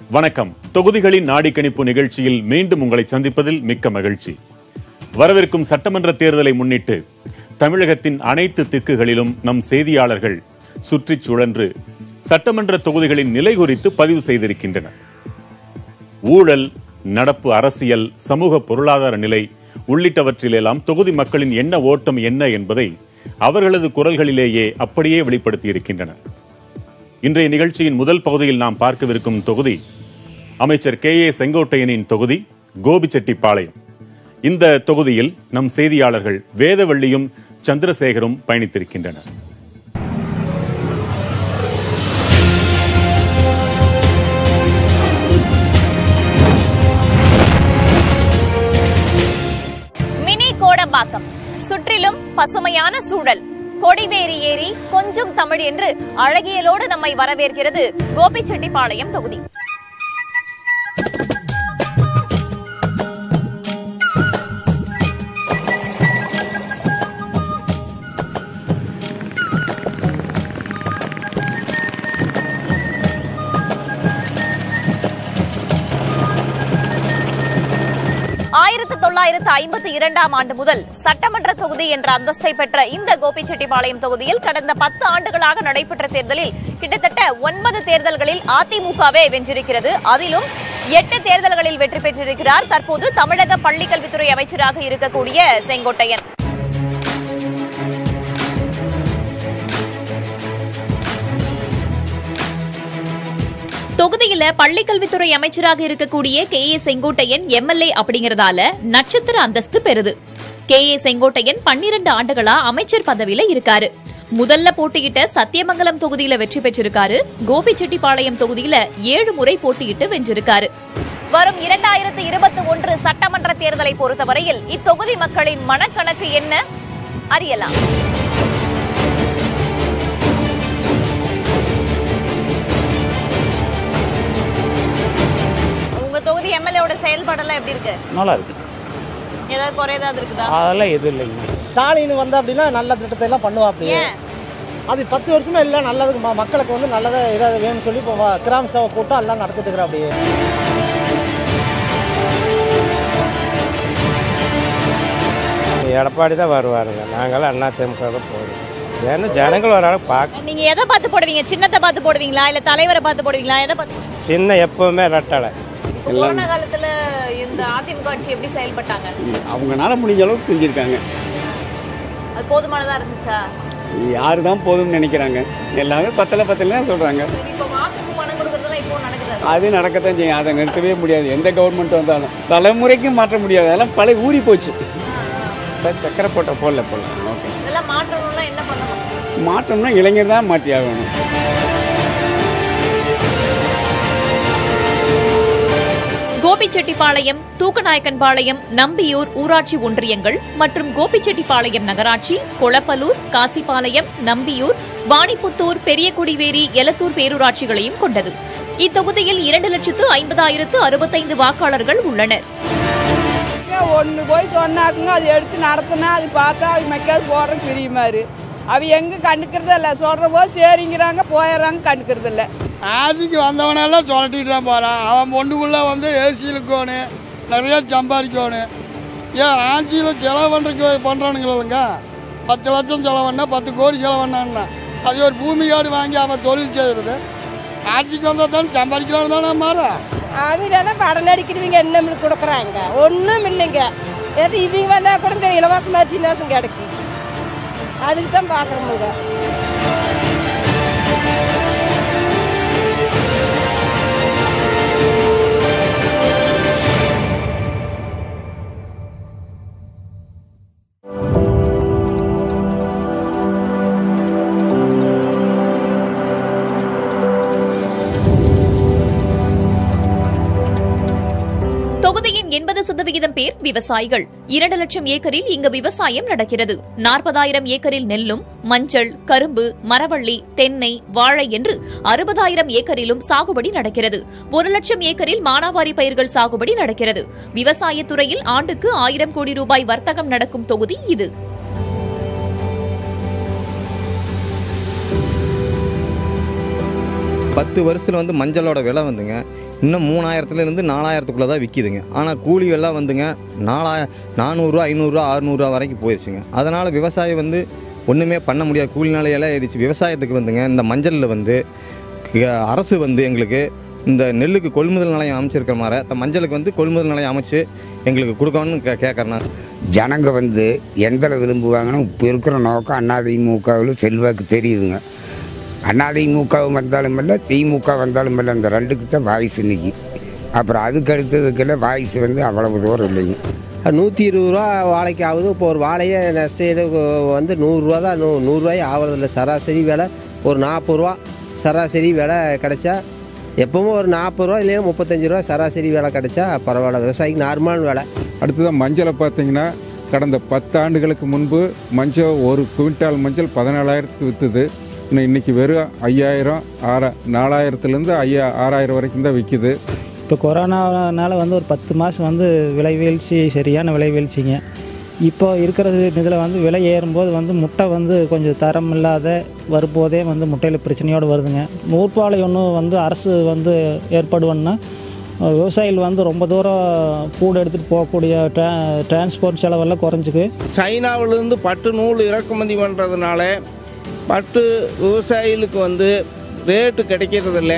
வணக்கம் தொகுதிகளின் நாடி கணிப்பு நிகழ்ச்சியில் மீண்டும் உங்களை சந்திப்பதில் மிக்க மகிழ்ச்சி வரவிருக்கும் சட்டமன்ற தேர்தலை முன்னிட்டு தமிழகத்தின் அனைத்து திக்குகளிலும் நம் செய்தியாளர்கள் சுற்றிச் சுழன்று சட்டமன்ற தொகுதிகளின் நிலை குறித்து பதிவு செய்திருக்கின்றனர் ஊழல் நடப்பு அரசியல் சமூக பொருளாதார நிலை உள்ளிட்டவற்றிலெல்லாம் தொகுதி மக்களின் எண்ண ஓட்டம் என்ன என்பதை அவர்களது குரல்களிலேயே அப்படியே வெளிப்படுத்தியிருக்கின்றனர் இன்றைய நிகழ்ச்சியின் முதல் பகுதியில் நாம் பார்க்கவிருக்கும் தொகுதி அமைச்சர் கே ஏ செங்கோட்டையனின் தொகுதி கோபிச்செட்டிப்பாளையம் இந்த தொகுதியில் நம் செய்தியாளர்கள் வேதவள்ளியும் சந்திரசேகரும் பயணித்திருக்கின்றனர் மினி கோடம்பாக்கம் சுற்றிலும் பசுமையான சூழல் கொடிவேரி ஏரி கொஞ்சம் தமிழ் என்று அழகியலோடு நம்மை வரவேற்கிறது கோபிச்செட்டிப்பாளையம் தொகுதி ஆயிரத்து தொள்ளாயிரத்து ஐம்பத்தி இரண்டாம் ஆண்டு முதல் சட்டமன்ற தொகுதி என்ற அந்தஸ்தை பெற்ற இந்த கோபிச்செட்டிப்பாளையம் தொகுதியில் கடந்த பத்து ஆண்டுகளாக நடைபெற்ற தேர்தலில் கிட்டத்தட்ட ஒன்பது தேர்தல்களில் அதிமுகவே வென்றிருக்கிறது அதிலும் எட்டு தேர்தல்களில் வெற்றி பெற்றிருக்கிறார் தற்போது தமிழக பள்ளிக்கல்வித்துறை அமைச்சராக இருக்கக்கூடிய செங்கோட்டையன் தொகுதியில பள்ளிக்கல்வித்துறை அமைச்சராக இருக்கக்கூடிய கே ஏ செங்கோட்டையன் எம்எல்ஏ அப்படிங்கறதால நட்சத்திர அந்தஸ்து பெறுது கே ஏ செங்கோட்டையன் பன்னிரண்டு ஆண்டுகளா அமைச்சர் பதவியில இருக்காரு முதல்ல போட்டியிட்ட சத்தியமங்கலம் தொகுதியில வெற்றி பெற்றிருக்காரு கோபிச்செட்டிப்பாளையம் தொகுதியில ஏழு முறை போட்டியிட்டு வென்றிருக்காரு வரும் இரண்டாயிரத்து இருபத்தி ஒன்று சட்டமன்ற தேர்தலை பொறுத்தவரையில் இத்தொகுதி மக்களின் மனக்கணக்கு என்ன அறியலாம் உங்க தொகுதி எம்எல்ஏவோட செயல்பாடெல்லாம் எப்படி இருக்கு நல்லா இருக்கு ஏதாவது குறை ஏதாவது இருக்குதா அதெல்லாம் எதுவும் இல்லைங்க ஸ்டாலின் வந்தா அப்படின்னா நல்ல திட்டத்தை எல்லாம் பண்ணுவாப்படி ஏன் அது பத்து வருஷமா எல்லாம் நல்லதுக்கு ம- மக்களுக்கு வந்து நல்லதா ஏதாவது வேணும்னு சொல்லி இப்போ வ- கிராம சபை கூட்டம் எல்லாம் நடத்திட்டு இருக்கிறா அப்படியே எடப்பாடி தான் வருவாருங்க நாங்களாம் அண்ணா திமுக தான் போகிறோம் ஏன்னா ஜனங்கள் ஒரு அளவுக்கு பார்க்க நீங்க எதை பார்த்து போடுவீங்க சின்னத்தை பார்த்து போடுவீங்களா இல்ல தலைவரை பார்த்து போடுவீங்களா எதை பார்த்து சின்ன எப்பவுமே ரெட்டலை இப்ப கொரோனா காலத்துல இந்த அதிமுக ஆட்சி எப்படி செயல்பட்டாங்க அவங்கனால முடிஞ்ச அளவுக்கு செஞ்சுருக்காங்க அது போதுமானதா இருந்துச்சா யாரு தான் போதும்னு நினைக்கிறாங்க எல்லாமே பத்தல பத்தல தான் சொல்கிறாங்க சரி, இப்ப வாக்குக்கு பணம் கொடுக்கறதெல்லாம் இப்போ நடக்குது அது நடக்கத்தான் செய்யும் அதை நிறுத்தவே முடியாது எந்த கவர்மெண்ட் வந்தாலும் தலைமுறைக்கும் மாற்ற முடியாது அதெல்லாம் பழைய ஊறி போச்சு இப்போ சக்கரை போட்ட போடல போல ஓகே இதெல்லாம் மாற்றணும்னா என்ன பண்ணணும் மாற்றம்னா இளைஞர் தான் மாற்றி ஆகணும் கோபிச்செட்டிப்பாளையம் தூக்கநாயக்கன்பாளையம் நம்பியூர் ஊராட்சி ஒன்றியங்கள் மற்றும் கோபிச்செட்டிப்பாளையம் நகராட்சி கொளப்பலூர் காசிப்பாளையம் நம்பியூர் வாணிப்புத்தூர் பெரியகுடிவேரி எலத்தூர் பேரூராட்சிகளையும் கொண்டது இத்தொகுதியில் இரண்டு லட்சத்து ஐம்பதாயிரத்து அறுபத்தைந்து வாக்காளர்கள் உள்ளனர் ஒன்று போய் சொன்னாக்குங்க அது எடுத்து நடத்தினா அது பார்த்தா அது மெக்காது போடுற பிரியுமாரு அவ எங்க கண்டுக்கிறது இல்லை சொல்ற போது சரிங்கிறாங்க போயிடுறாங்க கண்டுக்கிறது இல்லை ஆட்சிக்கு வந்தவனெல்லாம் சொல்லிட்டு தான் போகிறான் அவன் பொண்ணுக்குள்ளே வந்து ஏசி இழுக்கணும் நிறையா சம்பாதிக்கணும் ஏன் ஆட்சியில் செலவு பண்ணுறதுக்கு பண்ணுறானுங்களங்க பத்து லட்சம் செலவண்ணா பத்து கோடி செலவண்ணா அது ஒரு பூமி கார்டு வாங்கி அவன் தொழில் செய்கிறது ஆட்சிக்கு வந்தால் தானே சம்பாதிக்கிறான்னு தானே மாற அவங்க படம் அடிக்கிறவங்க என்ன நம்மளுக்கு கொடுக்குறாங்க ஒன்றும் இல்லைங்க எது இவங்க வந்தால் கூட இந்த இலவச மர்ச்சினாசும் கிடைக்கு அதுக்கு தான் பார்க்குறோமுங்க தொகுதியின் எண்பது சதவிகிதம் பேர் விவசாயிகள் இரண்டு லட்சம் ஏக்கரில் இங்கு விவசாயம் நடக்கிறது நாற்பதாயிரம் ஏக்கரில் நெல்லும் மஞ்சள் கரும்பு மரவள்ளி தென்னை வாழை என்று அறுபதாயிரம் ஏக்கரிலும் சாகுபடி நடக்கிறது ஒரு லட்சம் ஏக்கரில் மானாவாரி பயிர்கள் சாகுபடி நடக்கிறது விவசாயத் துறையில் ஆண்டுக்கு ஆயிரம் கோடி ரூபாய் வர்த்தகம் நடக்கும் தொகுதி இது பத்து வருஷத்தில் வந்து மஞ்சளோட விலை வந்துங்க இன்னும் மூணாயிரத்துலேருந்து நாலாயிரத்துக்குள்ளே தான் விற்கிதுங்க ஆனால் கூலி எல்லாம் வந்துங்க நாலாய நானூறுரூவா ஐநூறுரூவா அறுநூறுவா வரைக்கும் போயிடுச்சுங்க அதனால் விவசாயம் வந்து ஒன்றுமே பண்ண முடியாது கூலி நிலையெல்லாம் ஏறிச்சு விவசாயத்துக்கு வந்துங்க இந்த மஞ்சளில் வந்து க- அரசு வந்து எங்களுக்கு இந்த நெல்லுக்கு கொள்முதல் நிலையம் அமைச்சிருக்கிற மாதிரி இந்த மஞ்சளுக்கு வந்து கொள்முதல் நிலையம் அமைச்சு எங்களுக்கு கொடுக்கணும்னு கே கேட்குறேன் நான் ஜனங்க வந்து எந்த விரும்புவாங்கன்னு இப்போ இருக்கிற நோக்கம் அதிமுகவில் செல்வாக்கு தெரியுதுங்க அதிமுக வந்தாலும் இல்லை திமுக வந்தாலும் இல்லை இந்த ரெண்டுக்கு தான் வாய்ஸ் இன்னைக்கு அப்புறம் அதுக்கு அடுத்ததுக்கெல்லாம் வாய்ஸ் வந்து அவ்வளவு தூரம் இல்லைங்க நூற்றி இருபது ரூபா வாழைக்கு ஆகுது இப்போ ஒரு வாழையே நெக்ஸ்ட் ஈடு வந்து நூறுரூவா தான் நூ நூறுரூவாய் ஆகிறதில்ல சராசரி விலை ஒரு நாற்பது ரூபா சராசரி விலை கிடைச்சா எப்பவும் ஒரு நாற்பது ரூபா இல்லையா முப்பத்தஞ்சு ரூபா சராசரி விலை கிடைச்சா பரவாயில்ல விவசாயிக்கு நார்மல் விலை அடுத்ததான் மஞ்சளை பார்த்தீங்கன்னா கடந்த பத்தாண்டுகளுக்கு முன்பு மஞ்சள் ஒரு குவிண்டால் மஞ்சள் பதினாலாயிரத்துக்கு விற்றுது இன்னும் இன்றைக்கி வெறும் ஐயாயிரம் ஆறா நாலாயிரத்துலேருந்து ஐயா ஆறாயிரம் வரைக்கும் தான் விற்கிது இப்போ கொரோனானால வந்து ஒரு பத்து மாதம் வந்து விலை வீழ்ச்சி சரியான விலை வீழ்ச்சிங்க இப்போ இருக்கிற இதில் வந்து விலை ஏறும்போது வந்து முட்டை வந்து கொஞ்சம் தரம் இல்லாத வரும்போதே வந்து முட்டையில் பிரச்சனையோடு வருதுங்க நூற்பாலை ஒன்று வந்து அரசு வந்து ஏற்படுவோன்னா விவசாயிகள் வந்து ரொம்ப தூரம் கூட எடுத்துகிட்டு போகக்கூடிய ட்ரா டிரான்ஸ்போர்ட் செலவெல்லாம் குறைஞ்சிக்கு சைனாவிலிருந்து பட்டு நூல் இறக்குமதி பண்ணுறதுனால பட்டு விவசாயிகளுக்கு வந்து ரேட்டு கிடைக்கிறதில்ல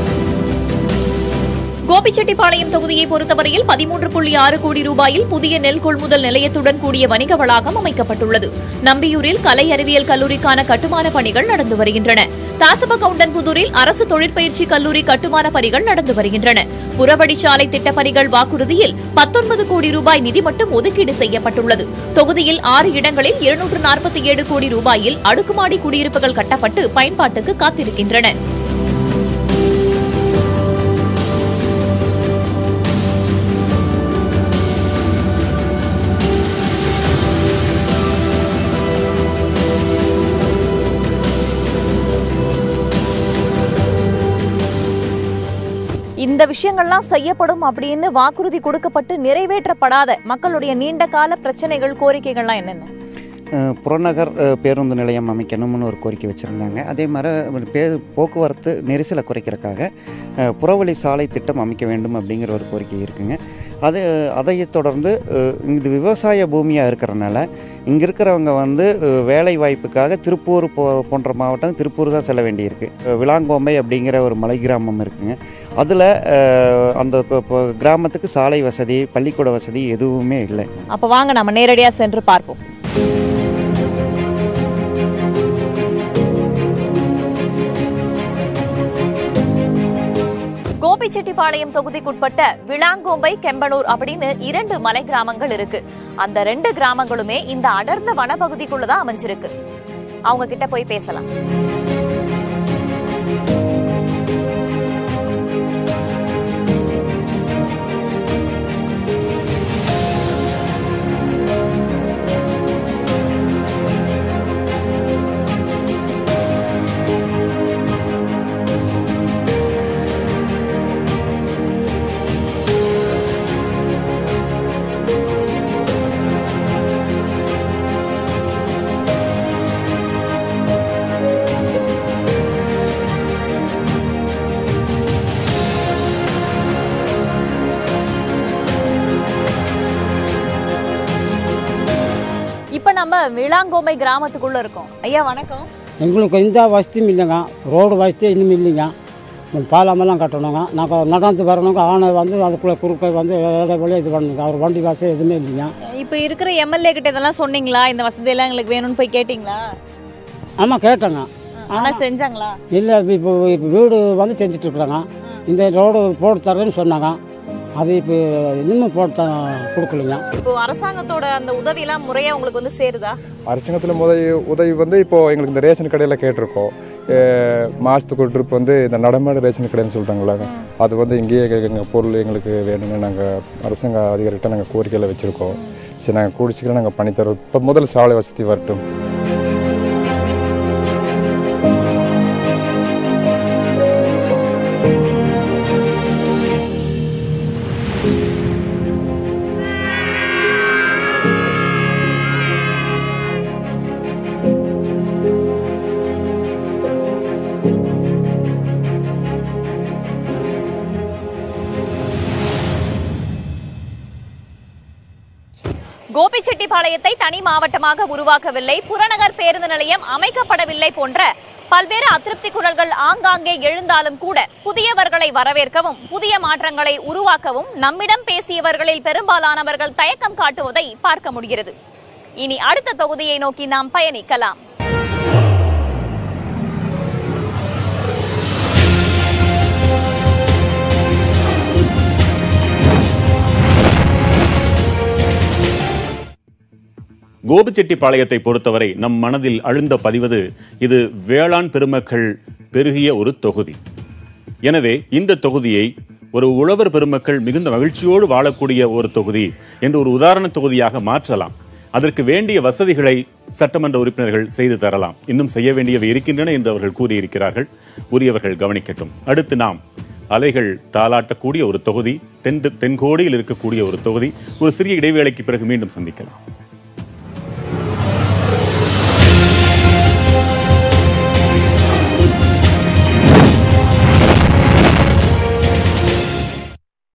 கோபிச்செட்டிப்பாளையம் தொகுதியை பொறுத்தவரையில் பதிமூன்று புள்ளி ஆறு கோடி ரூபாயில் புதிய நெல் கொள்முதல் நிலையத்துடன் கூடிய வணிக வளாகம் அமைக்கப்பட்டுள்ளது நம்பியூரில் கலை அறிவியல் கல்லூரிக்கான கட்டுமான பணிகள் நடந்து வருகின்றன தாசப கவுண்டன்புதூரில் அரசு தொழிற்பயிற்சி கல்லூரி கட்டுமான பணிகள் நடந்து வருகின்றன புறவழிச்சாலை திட்டப் பணிகள் வாக்குறுதியில் பத்தொன்பது கோடி ரூபாய் நிதி மட்டும் ஒதுக்கீடு செய்யப்பட்டுள்ளது தொகுதியில் ஆறு இடங்களில் இருநூற்று நாற்பத்தி ஏழு கோடி ரூபாயில் அடுக்குமாடி குடியிருப்புகள் கட்டப்பட்டு பயன்பாட்டுக்கு காத்திருக்கின்றன இந்த விஷயங்கள்லாம் செய்யப்படும் அப்படின்னு வாக்குறுதி கொடுக்கப்பட்டு நிறைவேற்றப்படாத மக்களுடைய நீண்ட கால பிரச்சனைகள் கோரிக்கைகள்லாம் என்னென்ன அஹ் புறநகர் அஹ், பேருந்து நிலையம் அமைக்கணும்னு ஒரு கோரிக்கை வச்சுருந்தாங்க அதே மாதிரி பே போக்குவரத்து நெரிசலை குறைக்கிறதுக்காக அஹ், புறவழி சாலை திட்டம் அமைக்க வேண்டும் அப்படிங்கிற ஒரு கோரிக்கை இருக்குங்க அது அதைத் தொடர்ந்து அஹ், இது விவசாய பூமியாக இருக்கிறனால இங்கே இருக்கிறவங்க வந்து அஹ், வேலை வாய்ப்புக்காக திருப்பூர் போ போன்ற மாவட்டம் திருப்பூர் தான் செல்ல வேண்டியிருக்கு அஹ், விளாங்கோம்பை அப்படிங்கிற ஒரு மலை கிராமம் இருக்குங்க அதில் அந்த கொ- கொ- கிராமத்துக்கு சாலை வசதி பள்ளிக்கூட வசதி எதுவுமே இல்லை அப்ப வாங்க நம்ம நேரடியா சென்று பார்ப்போம் கோபிச்செட்டிப்பாளையம் தொகுதிக்குட்பட்ட விளாங்கோம்பை கெம்பனூர் அப்படின்னு இரண்டு மலை கிராமங்கள் இருக்கு அந்த ரெண்டு கிராமங்களுமே இந்த அடர்ந்த வனப்பகுதிக்குள்ளதான் அமைஞ்சிருக்கு அவங்க கிட்ட போய் பேசலாம் இப்ப நம்ம விளாங்கோம்பை கிராமத்துக்குள்ள இருக்கோம் ஐயா வணக்கம் எங்களுக்கு எந்த வசதியும் இல்லைங்க ரோடு வசதி இன்னும் இல்லைங்க பாலமெல்லாம் கட்டணுங்க நாங்கள் நடந்து வரணுங்க ஆனை வந்து அதுக்குள்ளே குறுக்க வந்து இடைவெளி இது பண்ணுங்க அவர் வண்டி வசதி எதுவுமே இல்லைங்க இப்ப இருக்கிற எம்எல்ஏ கிட்ட இதெல்லாம் சொன்னீங்களா இந்த வசதி எல்லாம் எங்களுக்கு வேணும்னு போய் கேட்டீங்களா ஆமாம் கேட்டேங்க ஆனா செஞ்சாங்களா இல்லை இப்போ இப்போ வீடு வந்து செஞ்சுட்ருக்குறாங்க இந்த ரோடு போட்டு தரேன்னு சொன்னாங்க அது இப்போ இன்னும் போட்டு த கொடுக்கலைங்க இப்போ அரசாங்கத்தோட அந்த உதவி எல்லாம் முறையா உங்களுக்கு வந்து சேருதா அரசாங்கத்தில் முதல் உதவி வந்து இப்போது எங்களுக்கு இந்த ரேஷன் கடையில் கேட்டிருக்கோம் அஹ் மாசத்துக்கு ஒரு ட்ரிப் வந்து இந்த நடமாடு ரேஷன் கடைன்னு சொல்கிறாங்களா அது வந்து இங்கேயே எங்கள் பொருள் எங்களுக்கு வேணும்னு நாங்கள் அரசாங்க அதிகாரிகிட்ட நாங்கள் கோரிக்கையில் வச்சுருக்கோம் சரி நாங்கள் கூடிச்சிக்கலாம் நாங்கள் பண்ணித்தரோம் இப்போ முதல்ல சாலை வசதி வரட்டும் கோபிச்செட்டிப்பாளையத்தை தனி மாவட்டமாக உருவாக்கவில்லை புறநகர் பேருந்து நிலையம் அமைக்கப்படவில்லை போன்ற பல்வேறு அதிருப்தி குரல்கள் ஆங்காங்கே எழுந்தாலும் கூட புதியவர்களை வரவேற்கவும் புதிய மாற்றங்களை உருவாக்கவும் நம்மிடம் பேசியவர்களில் பெரும்பாலானவர்கள் தயக்கம் காட்டுவதை பார்க்க முடிகிறது இனி அடுத்த தொகுதியை நோக்கி நாம் பயணிக்கலாம் கோபிச்செட்டிப்பாளையத்தை பொறுத்தவரை நம் மனதில் அழுந்த பதிவது இது வேளாண் பெருமக்கள் பெருகிய ஒரு தொகுதி எனவே இந்த தொகுதியை ஒரு உழவர் பெருமக்கள் மிகுந்த மகிழ்ச்சியோடு வாழக்கூடிய ஒரு தொகுதி என்று ஒரு உதாரண தொகுதியாக மாற்றலாம் அதற்கு வேண்டிய வசதிகளை சட்டமன்ற உறுப்பினர்கள் செய்து தரலாம் இன்னும் செய்ய வேண்டியவை இருக்கின்றன என்று அவர்கள் கூறியிருக்கிறார்கள் உரியவர்கள் கவனிக்கட்டும் அடுத்து நாம் அலைகள் தாளாட்டக்கூடிய ஒரு தொகுதி தென் தென்கோடியில் இருக்கக்கூடிய ஒரு தொகுதி ஒரு சிறிய இடைவேளைக்கு பிறகு மீண்டும் சந்திக்கலாம்